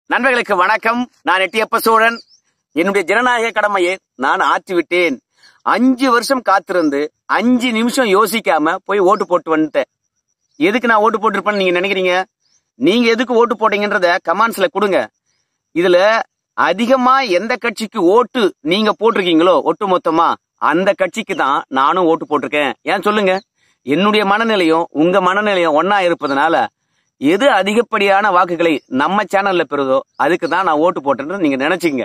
நண்பர்களுக்கு வணக்கம் நான் எட்டியப்ப சோழன் என்னுடைய ஜனநாயக கடமையை நான் ஆற்றி விட்டேன் அஞ்சு வருஷம் காத்திருந்து அஞ்சு நிமிஷம் யோசிக்காம போய் ஓட்டு போட்டு வந்துட்டேன் எதுக்கு நான் ஓட்டு போட்டிருப்பேன்னு நீங்க நினைக்கிறீங்க நீங்க எதுக்கு ஓட்டு போட்டீங்கன்றத கமெண்ட்ஸ்ல கொடுங்க இதுல அதிகமா எந்த கட்சிக்கு ஓட்டு நீங்க போட்டிருக்கீங்களோ ஒட்டு மொத்தமா அந்த கட்சிக்கு தான் நானும் ஓட்டு போட்டிருக்கேன் ஏன் சொல்லுங்க என்னுடைய மனநிலையும் உங்க மனநிலையும் ஒன்னா இருப்பதனால எது அதிகப்படியான வாக்குகளை நம்ம சேனல்ல பெறுதோ அதுக்கு தான் நான் ஓட்டு போட்டேன்னு நீங்க நினைச்சுங்க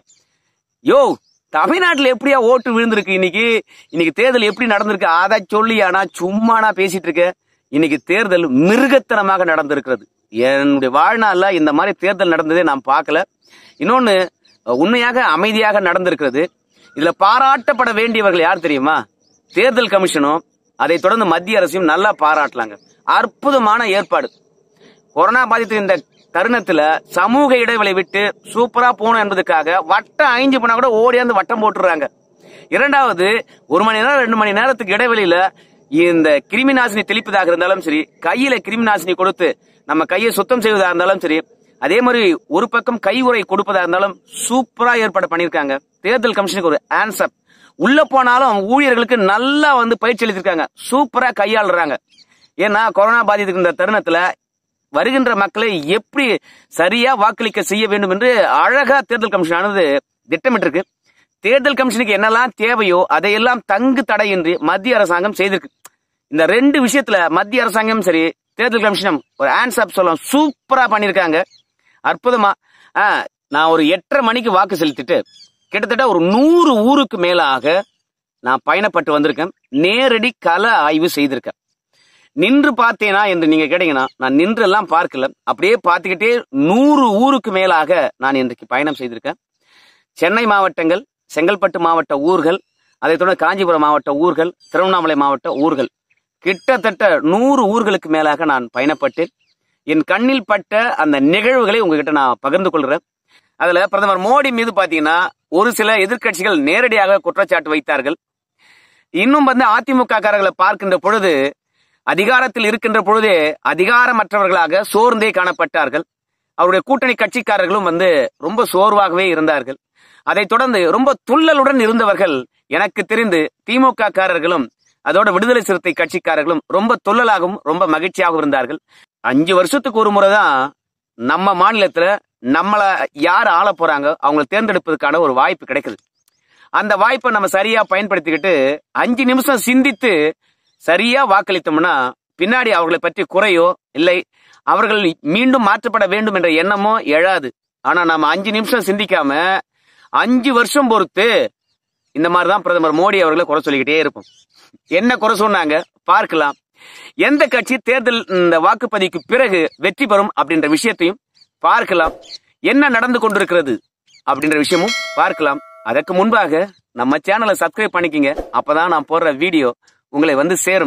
யோ தமிழ்நாட்டுல எப்படியா ஓட்டு விழுந்திருக்கு இன்னைக்கு இன்னைக்கு தேர்தல் எப்படி நடந்திருக்கு அதை சொல்லி ஆனா சும்மா நான் பேசிட்டு இருக்கேன் இன்னைக்கு தேர்தல் மிருகத்தனமாக நடந்திருக்கிறது என்னுடைய வாழ்நாள்ல இந்த மாதிரி தேர்தல் நடந்ததே நான் பார்க்கல இன்னொன்னு உண்மையாக அமைதியாக நடந்திருக்கிறது இதுல பாராட்டப்பட வேண்டியவர்கள் யார் தெரியுமா தேர்தல் கமிஷனும் அதை தொடர்ந்து மத்திய அரசையும் நல்லா பாராட்டலாங்க அற்புதமான ஏற்பாடு கொரோனா பாதித்த இந்த தருணத்துல சமூக இடைவெளி விட்டு சூப்பரா போகணும் என்பதுக்காக வட்டம் ஐந்து போனா கூட ஓடியாந்து வட்டம் போட்டுறாங்க இரண்டாவது ஒரு மணி நேரம் ரெண்டு மணி நேரத்துக்கு இடைவெளியில இந்த கிருமி நாசினி தெளிப்பதாக இருந்தாலும் சரி கையில கிருமி நாசினி கொடுத்து நம்ம கையை சுத்தம் செய்வதா இருந்தாலும் சரி அதே மாதிரி ஒரு பக்கம் கை உரை கொடுப்பதா இருந்தாலும் சூப்பரா ஏற்பாடு பண்ணிருக்காங்க தேர்தல் கமிஷனுக்கு ஒரு ஆன்சர் உள்ள போனாலும் ஊழியர்களுக்கு நல்லா வந்து பயிற்சி அளித்திருக்காங்க சூப்பரா கையாளுறாங்க ஏன்னா கொரோனா பாதித்த இந்த தருணத்துல வருகின்ற மக்களை எப்படி சரியா வாக்களிக்க செய்ய வேண்டும் என்று அழகா தேர்தல் கமிஷனானது திட்டமிட்டிருக்கு தேர்தல் கமிஷனுக்கு என்னெல்லாம் தேவையோ அதையெல்லாம் தங்கு தடையின்றி மத்திய அரசாங்கம் செய்திருக்கு இந்த ரெண்டு விஷயத்துல மத்திய அரசாங்கம் சரி தேர்தல் கமிஷனும் ஒரு ஆன்சர் சொல்ல சூப்பரா பண்ணிருக்காங்க அற்புதமா ஆ, நான் ஒரு எட்டரை மணிக்கு வாக்கு செலுத்திட்டு கிட்டத்தட்ட ஒரு நூறு ஊருக்கு மேலாக நான் பயணப்பட்டு வந்திருக்கேன் நேரடி கள ஆய்வு செய்திருக்கேன் நின்று பார்த்தேனா என்று நீங்க கேட்டீங்கன்னா நான் நின்று எல்லாம் பார்க்கல அப்படியே பார்த்துக்கிட்டே நூறு ஊருக்கு மேலாக நான் இன்றைக்கு பயணம் செய்திருக்கேன் சென்னை மாவட்டங்கள் செங்கல்பட்டு மாவட்ட ஊர்கள் அதைத் தொடர்ந்து காஞ்சிபுரம் மாவட்ட ஊர்கள் திருவண்ணாமலை மாவட்ட ஊர்கள் கிட்டத்தட்ட நூறு ஊர்களுக்கு மேலாக நான் பயணப்பட்டேன் என் கண்ணில் பட்ட அந்த நிகழ்வுகளை உங்ககிட்ட நான் பகிர்ந்து கொள்கிறேன் அதுல பிரதமர் மோடி மீது பாத்தீங்கன்னா ஒரு சில எதிர்க்கட்சிகள் நேரடியாக குற்றச்சாட்டு வைத்தார்கள் இன்னும் வந்து அதிமுக காரர்களை பார்க்கின்ற பொழுது அதிகாரத்தில் இருக்கின்ற பொழுதே அதிகாரமற்றவர்களாக சோர்ந்தே காணப்பட்டார்கள் அவருடைய கூட்டணி கட்சிக்காரர்களும் வந்து ரொம்ப சோர்வாகவே இருந்தார்கள் அதைத் தொடர்ந்து ரொம்ப துள்ளலுடன் இருந்தவர்கள் எனக்கு தெரிந்து திமுக காரர்களும் அதோட விடுதலை சிறுத்தை கட்சிக்காரர்களும் ரொம்ப துள்ளலாகவும் ரொம்ப மகிழ்ச்சியாகவும் இருந்தார்கள் அஞ்சு வருஷத்துக்கு ஒரு முறை தான் நம்ம மாநிலத்துல நம்மள யார் ஆள போறாங்க அவங்களை தேர்ந்தெடுப்பதற்கான ஒரு வாய்ப்பு கிடைக்குது அந்த வாய்ப்பை நம்ம சரியா பயன்படுத்திக்கிட்டு அஞ்சு நிமிஷம் சிந்தித்து சரியா வாக்களித்தோம்னா பின்னாடி அவர்களை பற்றி குறையோ இல்லை அவர்கள் மீண்டும் மாற்றப்பட வேண்டும் என்ற எண்ணமோ எழாது ஆனா நம்ம அஞ்சு நிமிஷம் சிந்திக்காம அஞ்சு வருஷம் பொறுத்து இந்த மாதிரி தான் பிரதமர் மோடி அவர்களை குறை சொல்லிக்கிட்டே இருக்கும் என்ன குறை சொன்னாங்க பார்க்கலாம் எந்த கட்சி தேர்தல் இந்த வாக்குப்பதிவுக்கு பிறகு வெற்றி பெறும் அப்படின்ற விஷயத்தையும் பார்க்கலாம் என்ன நடந்து கொண்டிருக்கிறது அப்படின்ற விஷயமும் பார்க்கலாம் அதற்கு முன்பாக நம்ம சேனலை சப்ஸ்கிரைப் பண்ணிக்கிங்க அப்பதான் நான் போடுற வீடியோ உங்களை வந்து சேரும்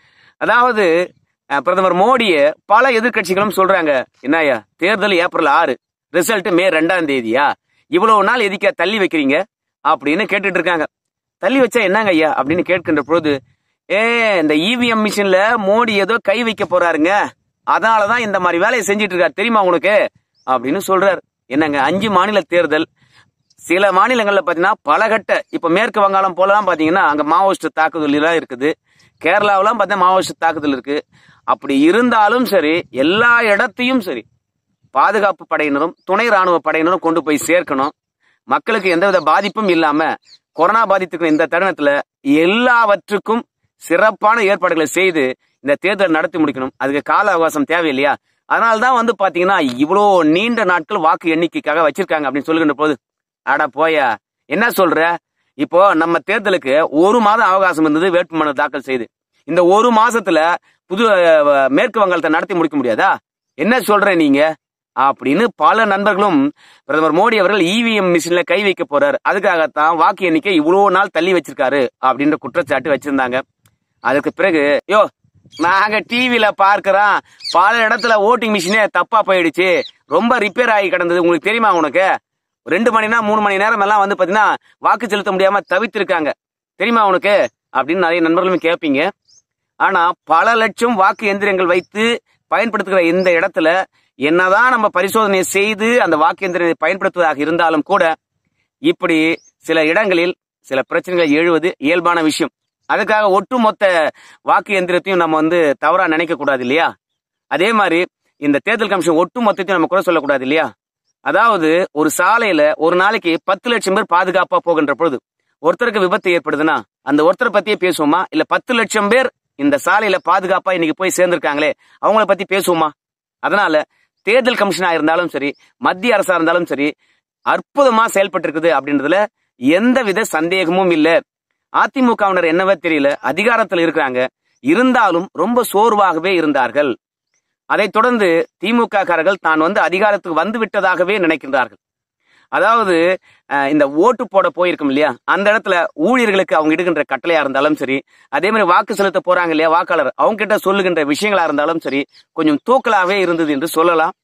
அதாவது அஹ், பிரதமர் மோடிய பல எதிர்க்கட்சிகளும் சொல்றாங்க என்னய்யா தேர்தல் ஏப்ரல் ஆறு ரிசல்ட் மே ரெண்டாம் தேதியா இவ்வளவு நாள் எதுக்கா தள்ளி வைக்கிறீங்க அப்படின்னு கேட்டுட்டு இருக்காங்க தள்ளி வச்சா என்னங்க ஐயா அப்படின்னு கேட்கின்ற பொழுது ஏ இந்த இவிஎம் மிஷின்ல மோடி ஏதோ கை வைக்க போறாருங்க அதனாலதான் இந்த மாதிரி வேலையை செஞ்சிட்டு இருக்காரு தெரியுமா உனக்கு அப்படின்னு சொல்றாரு என்னங்க அஞ்சு மாநில தேர்தல் சில மாநிலங்கள்ல பாத்தீங்கன்னா பலகட்ட இப்ப மேற்கு வங்காளம் போலலாம் பாத்தீங்கன்னா அங்க மாவோயிஸ்ட் தாக்குதல் எல்லாம் இருக்குது கேரளாவெல்லாம் பார்த்தா மாவோயிஸ்ட் தாக்குதல் இருக்கு அப்படி இருந்தாலும் சரி எல்லா இடத்தையும் சரி பாதுகாப்பு படையினரும் துணை ராணுவ படையினரும் கொண்டு போய் சேர்க்கணும் மக்களுக்கு எந்தவித பாதிப்பும் இல்லாம கொரோனா பாதித்துக்கிற இந்த தருணத்துல எல்லாவற்றுக்கும் சிறப்பான ஏற்பாடுகளை செய்து இந்த தேர்தல் நடத்தி முடிக்கணும் அதுக்கு கால அவகாசம் தேவையில்லையா அதனால்தான் வந்து பாத்தீங்கன்னா இவ்வளோ நீண்ட நாட்கள் வாக்கு எண்ணிக்கைக்காக வச்சிருக்காங்க அப்படின்னு சொல்லுகின்ற போது அட போயா என்ன சொல்ற இப்போ நம்ம தேர்தலுக்கு ஒரு மாதம் அவகாசம் இருந்தது வேட்புமனு தாக்கல் செய்து இந்த ஒரு மாசத்துல புது அஹ், மேற்கு வங்காளத்தை நடத்தி முடிக்க முடியாதா என்ன சொல்ற நீங்க அப்படின்னு பல நண்பர்களும் பிரதமர் மோடி அவர்கள் இவிஎம் மிஷின்ல கை வைக்க போறாரு அதுக்காகத்தான் வாக்கு எண்ணிக்கை இவ்வளவு நாள் தள்ளி வச்சிருக்காரு அப்படின்ற குற்றச்சாட்டு வச்சிருந்தாங்க அதுக்கு பிறகு யோ நாங்க டிவில பார்க்கிறோம் பல இடத்துல ஓட்டிங் மிஷினே தப்பா போயிடுச்சு ரொம்ப ரிப்பேர் ஆகி கிடந்தது உங்களுக்கு தெரியுமா உனக்கு ரெண்டு மணினா மூணு மணி நேரம் எல்லாம் வந்து பாத்தீங்கன்னா வாக்கு செலுத்த முடியாம தவித்திருக்காங்க தெரியுமா உனக்கு அப்படின்னு நிறைய நண்பர்களும் கேட்பீங்க ஆனா பல லட்சம் வாக்கு எந்திரங்கள் வைத்து பயன்படுத்துகிற இந்த இடத்துல என்னதான் நம்ம பரிசோதனை செய்து அந்த வாக்கு எந்திரத்தை பயன்படுத்துவதாக இருந்தாலும் கூட இப்படி சில இடங்களில் சில பிரச்சனைகள் எழுவது இயல்பான விஷயம் அதுக்காக ஒட்டுமொத்த வாக்கு எந்திரத்தையும் நம்ம வந்து தவறா நினைக்க கூடாது இல்லையா அதே மாதிரி இந்த தேர்தல் கமிஷன் ஒட்டு மொத்தத்தையும் நம்ம குறை சொல்லக்கூடாது இல்லையா அதாவது ஒரு சாலையில ஒரு நாளைக்கு பத்து லட்சம் பேர் பாதுகாப்பா போகின்ற பொழுது ஒருத்தருக்கு விபத்து ஏற்படுதுன்னா அந்த ஒருத்தரை பத்தியே பேசுவோமா இல்ல பத்து லட்சம் பேர் இந்த சாலையில பாதுகாப்பா இன்னைக்கு போய் சேர்ந்திருக்காங்களே அவங்கள பத்தி பேசுவோமா அதனால தேர்தல் கமிஷனா இருந்தாலும் சரி மத்திய அரசா இருந்தாலும் சரி அற்புதமா செயல்பட்டு இருக்குது அப்படின்றதுல எந்தவித சந்தேகமும் இல்ல அதிமுகவினர் என்னவோ தெரியல அதிகாரத்தில் இருக்கிறாங்க இருந்தாலும் ரொம்ப சோர்வாகவே இருந்தார்கள் அதைத் தொடர்ந்து திமுக காரர்கள் தான் வந்து அதிகாரத்துக்கு வந்து விட்டதாகவே நினைக்கின்றார்கள் அதாவது அஹ், இந்த ஓட்டு போட போயிருக்கும் இல்லையா அந்த இடத்துல ஊழியர்களுக்கு அவங்க இடுகின்ற கட்டளையா இருந்தாலும் சரி அதே மாதிரி வாக்கு செலுத்த போறாங்க இல்லையா வாக்காளர் அவங்க கிட்ட சொல்லுகின்ற விஷயங்களா இருந்தாலும் சரி கொஞ்சம் தூக்கலாவே இருந்தது என்று சொல்லலாம்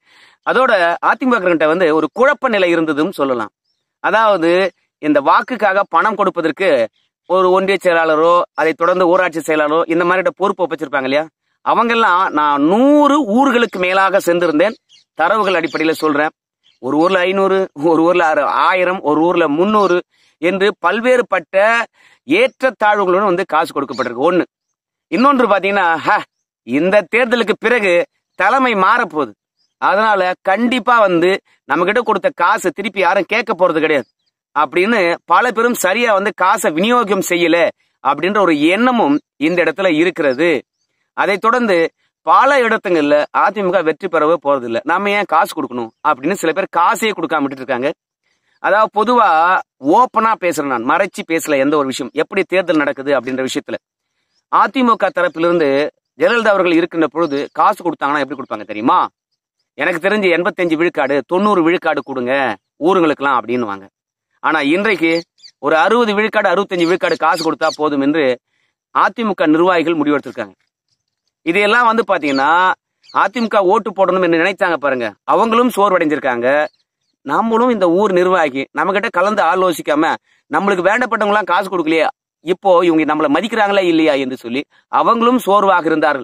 அதோட அதிமுக கிட்ட வந்து ஒரு குழப்ப நிலை இருந்ததும் சொல்லலாம் அதாவது இந்த வாக்குக்காக பணம் கொடுப்பதற்கு ஒரு ஒன்றிய செயலாளரோ அதை தொடர்ந்து ஊராட்சி செயலாளரோ இந்த மாதிரி பொறுப்பு ஒப்பச்சிருப்பாங்க இல்லையா அவங்கெல்லாம் நான் நூறு ஊர்களுக்கு மேலாக சென்றிருந்தேன் தரவுகள் அடிப்படையில சொல்றேன் ஒரு ஊர்ல ஐநூறு ஒரு ஊர்ல ஆறு- ஆயிரம் ஒரு ஊர்ல முன்னூறு என்று பல்வேறுபட்ட ஏற்றத்தாழ்வுகளுடன் வந்து காசு கொடுக்கப்பட்டிருக்கு ஒண்ணு இன்னொன்று பாத்தீங்கன்னா ஹ, இந்த தேர்தலுக்கு பிறகு தலைமை மாறப்போகுது அதனால கண்டிப்பா வந்து நம்ம கிட்ட கொடுத்த காசு திருப்பி யாரும் கேட்க போறது கிடையாது அப்படின்னு பல பேரும் சரியா வந்து காசை விநியோகம் செய்யல அப்படின்ற ஒரு எண்ணமும் இந்த இடத்துல இருக்கிறது அதை தொடர்ந்து பல இடத்துங்கள்ல அதிமுக வெற்றி பெறவே போறது இல்ல நாம ஏன் காசு கொடுக்கணும் அப்படின்னு சில பேர் காசே கொடுக்காம விட்டுட்டு இருக்காங்க அதாவது பொதுவா ஓப்பனா பேசுறேன் நான் மறைச்சு பேசல எந்த ஒரு விஷயம் எப்படி தேர்தல் நடக்குது அப்படின்ற விஷயத்துல அதிமுக தரப்பிலிருந்து ஜெயலலிதா அவர்கள் இருக்கின்ற பொழுது காசு கொடுத்தாங்கன்னா எப்படி கொடுப்பாங்க தெரியுமா எனக்கு தெரிஞ்சு எண்பத்தஞ்சு விழுக்காடு தொண்ணூறு விழுக்காடு கொடுங்க ஊருங்களுக்கெல்லாம் அப்படின்னுவாங்க ஆனா இன்றைக்கு ஒரு அறுபது விழுக்காடு அறுபத்தஞ்சு விழுக்காடு காசு கொடுத்தா போதும் என்று அதிமுக நிர்வாகிகள் முடிவெடுத்திருக்காங்க இதையெல்லாம் வந்து பாத்தீங்கன்னா அதிமுக ஓட்டு போடணும் என்று நினைத்தாங்க பாருங்க அவங்களும் சோர்வடைஞ்சிருக்காங்க நம்மளும் இந்த ஊர் நிர்வாகி நம்ம கிட்ட கலந்து ஆலோசிக்காம நம்மளுக்கு வேண்டப்பட்டவங்க எல்லாம் காசு கொடுக்கலையே இப்போ இவங்க நம்மளை மதிக்கிறாங்களா இல்லையா என்று சொல்லி அவங்களும் சோர்வாக இருந்தார்கள்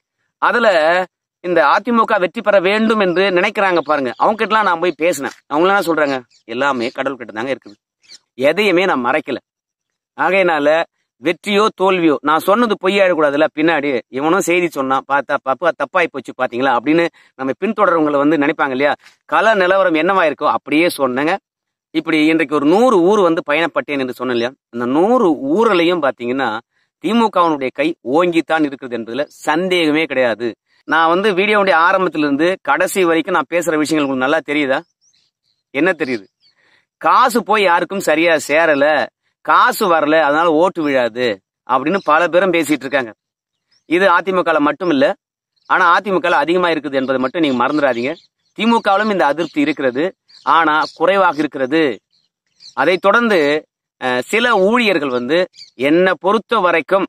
அதுல இந்த அதிமுக வெற்றி பெற வேண்டும் என்று நினைக்கிறாங்க பாருங்க அவங்க கிட்டலாம் நான் போய் பேசினேன் அவங்க என்ன சொல்றாங்க எல்லாமே கடவுள் கிட்ட தாங்க இருக்குது எதையுமே நான் மறைக்கல ஆகையினால வெற்றியோ தோல்வியோ நான் சொன்னது பொய்யாயிடக்கூடாதுல்ல பின்னாடி இவனும் செய்தி சொன்னான் பார்த்தா பப்பா தப்பாய் போச்சு பாத்தீங்களா அப்படின்னு நம்ம பின்தொடர்வங்களை வந்து நினைப்பாங்க இல்லையா கள நிலவரம் என்னவா இருக்கோ அப்படியே சொன்னேங்க இப்படி இன்றைக்கு ஒரு நூறு ஊர் வந்து பயணப்பட்டேன் என்று சொன்னேன் இல்லையா அந்த நூறு ஊர்லயும் பாத்தீங்கன்னா திமுகவினுடைய கை ஓங்கித்தான் இருக்கிறது என்பதுல சந்தேகமே கிடையாது நான் வந்து வீடியோவுடைய ஆரம்பத்திலிருந்து கடைசி வரைக்கும் நான் பேசுற விஷயங்கள் உங்களுக்கு நல்லா தெரியுதா என்ன தெரியுது காசு போய் யாருக்கும் சரியா சேரல காசு வரல அதனால ஓட்டு விழாது அப்படின்னு பல பேரும் பேசிட்டு இருக்காங்க இது அதிமுகல மட்டும் இல்ல ஆனா அதிமுகல அதிகமா இருக்குது என்பதை மட்டும் நீங்க மறந்துடாதீங்க திமுகவிலும் இந்த அதிருப்தி இருக்கிறது ஆனா குறைவாக இருக்கிறது அதை தொடர்ந்து அஹ், சில ஊழியர்கள் வந்து என்னை பொறுத்த வரைக்கும்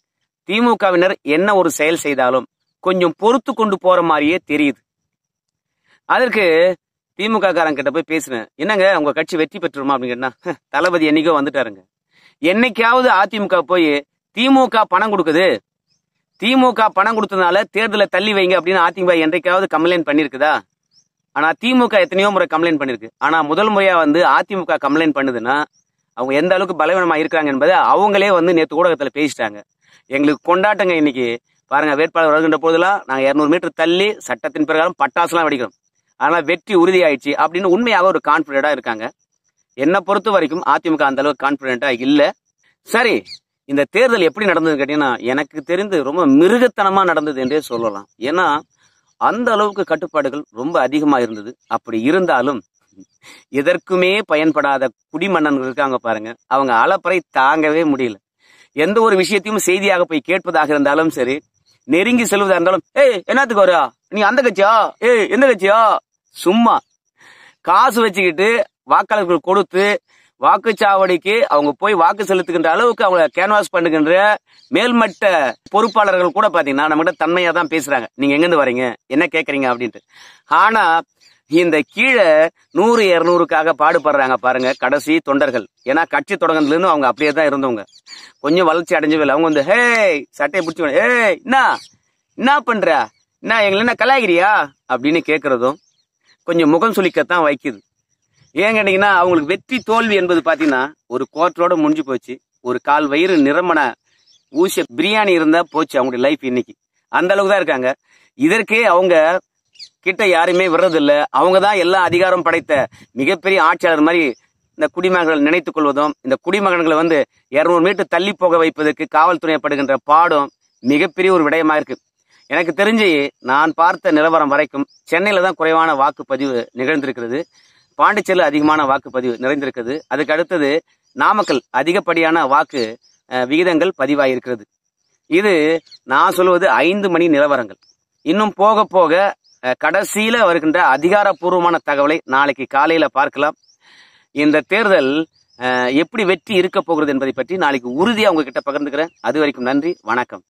திமுகவினர் என்ன ஒரு செயல் செய்தாலும் கொஞ்சம் பொறுத்து கொண்டு போற மாதிரியே தெரியுது அதற்கு திமுக காரங்க கிட்ட போய் பேசினேன் என்னங்க உங்க கட்சி வெற்றி பெற்றுருமா அப்படின்னு கேட்டா "ஹ, தளபதி என்னைக்கோ வந்துட்டாருங்க என்னைக்காவது அதிமுக போய் திமுக பணம் கொடுக்குது திமுக பணம் கொடுத்ததுனால தேர்தலை தள்ளி வைங்க அப்படின்னு அதிமுக என்றைக்காவது கம்ப்ளைண்ட் பண்ணிருக்குதா ஆனா திமுக எத்தனையோ முறை கம்ப்ளைண்ட் பண்ணிருக்கு ஆனா முதல் முறையா வந்து அதிமுக கம்ப்ளைண்ட் பண்ணுதுன்னா அவங்க எந்த அளவுக்கு பலவீனமா இருக்காங்க என்பதை அவங்களே வந்து நேத்து ஊடகத்துல பேசிட்டாங்க எங்களுக்கு கொண்டாட்டங்க இன்னைக்கு பாருங்க வேட்பாளர் வருகின்ற போதெல்லாம் நாங்க இருநூறு மீட்டர் தள்ளி சட்டத்தின் பிரகாரம் பட்டாசுலாம் வெடிக்கிறோம் அதனால வெற்றி உறுதியாயிடுச்சு அப்படின்னு உண்மையாக ஒரு கான்பிடண்டா இருக்காங்க என்னை பொறுத்த வரைக்கும் அதிமுக அந்த அளவுக்கு கான்பிடண்டா இல்ல சரி இந்த தேர்தல் எப்படி நடந்ததுன்னு கேட்டீங்கன்னா எனக்கு தெரிந்து ரொம்ப மிருகத்தனமா நடந்தது என்றே சொல்லலாம் ஏன்னா அந்த அளவுக்கு கட்டுப்பாடுகள் ரொம்ப அதிகமா இருந்தது அப்படி இருந்தாலும் எதற்குமே பயன்படாத குடிமன்னன்கள் இருக்காங்க பாருங்க அவங்க அலப்பறை தாங்கவே முடியல எந்த ஒரு விஷயத்தையும் செய்தியாக போய் கேட்பதாக இருந்தாலும் சரி நெருங்கி செல்வதா இருந்தாலும் ஏய் என்னத்துக்கு வரா நீ அந்த கட்சியா ஏய் எந்த கட்சியா சும்மா காசு வச்சுக்கிட்டு வாக்காளர்கள் கொடுத்து வாக்குச்சாவடிக்கு அவங்க போய் வாக்கு செலுத்துகின்ற அளவுக்கு அவங்க கேன்வாஸ் பண்ணுகின்ற மேல்மட்ட பொறுப்பாளர்கள் கூட பாத்தீங்கன்னா நம்மகிட்ட தன்மையா தான் பேசுறாங்க நீங்க எங்கிருந்து வரீங்க என்ன கேக்குறீங்க அப்படின்ட்டு ஆனா இந்த கீழே நூறு இருநூறுக்காக பாடுபடுறாங்க பாருங்க கடைசி தொண்டர்கள் ஏன்னா கட்சி தொடங்கினதுல இருந்து அவங்க அப்படியே தான் இருந்தவங்க கொஞ்சம் வளர்ச்சி அடைஞ்சவே இல்லை அவங்க வந்து ஹே சட்டையை பிடிச்சி ஹே என்ன என்ன பண்ற என்ன எங்களை என்ன கலாய்கிறியா அப்படின்னு கேட்கறதும் கொஞ்சம் முகம் சுளிக்கத்தான் வைக்குது ஏன் கேட்டீங்கன்னா அவங்களுக்கு வெற்றி தோல்வி என்பது பார்த்தீங்கன்னா ஒரு கோட்டரோட முடிஞ்சு போச்சு ஒரு கால் வயிறு நிறமன ஊசிய பிரியாணி இருந்தா போச்சு அவங்களுடைய லைஃப் இன்னைக்கு அந்த அளவுக்கு தான் இருக்காங்க இதற்கே அவங்க கிட்ட யாருமே விடுறதில்ல அவங்க தான் எல்லா அதிகாரம் படைத்த மிகப்பெரிய ஆட்சியாளர் மாதிரி இந்த குடிமகன்கள் நினைத்துக் கொள்வதும் இந்த குடிமகன்களை வந்து இருநூறு மீட்டர் தள்ளி போக வைப்பதற்கு காவல்துறையப்படுகின்ற பாடம் மிகப்பெரிய ஒரு விடயமா இருக்கு எனக்கு தெரிஞ்சு நான் பார்த்த நிலவரம் வரைக்கும் சென்னையில தான் குறைவான வாக்குப்பதிவு நிகழ்ந்திருக்கிறது பாண்டிச்சேரியில் அதிகமான வாக்குப்பதிவு நிறைந்திருக்கிறது அதுக்கு அடுத்தது நாமக்கல் அதிகப்படியான வாக்கு அஹ், விகிதங்கள் பதிவாயிருக்கிறது இது நான் சொல்வது ஐந்து மணி நிலவரங்கள் இன்னும் போக போக அஹ், கடைசியில வருகின்ற அதிகாரப்பூர்வமான தகவலை நாளைக்கு காலையில பார்க்கலாம் இந்த தேர்தல் அஹ், எப்படி வெற்றி இருக்க போகிறது என்பதை பற்றி நாளைக்கு உறுதியா உங்ககிட்ட பகிர்ந்துக்கிறேன் அது வரைக்கும் நன்றி வணக்கம்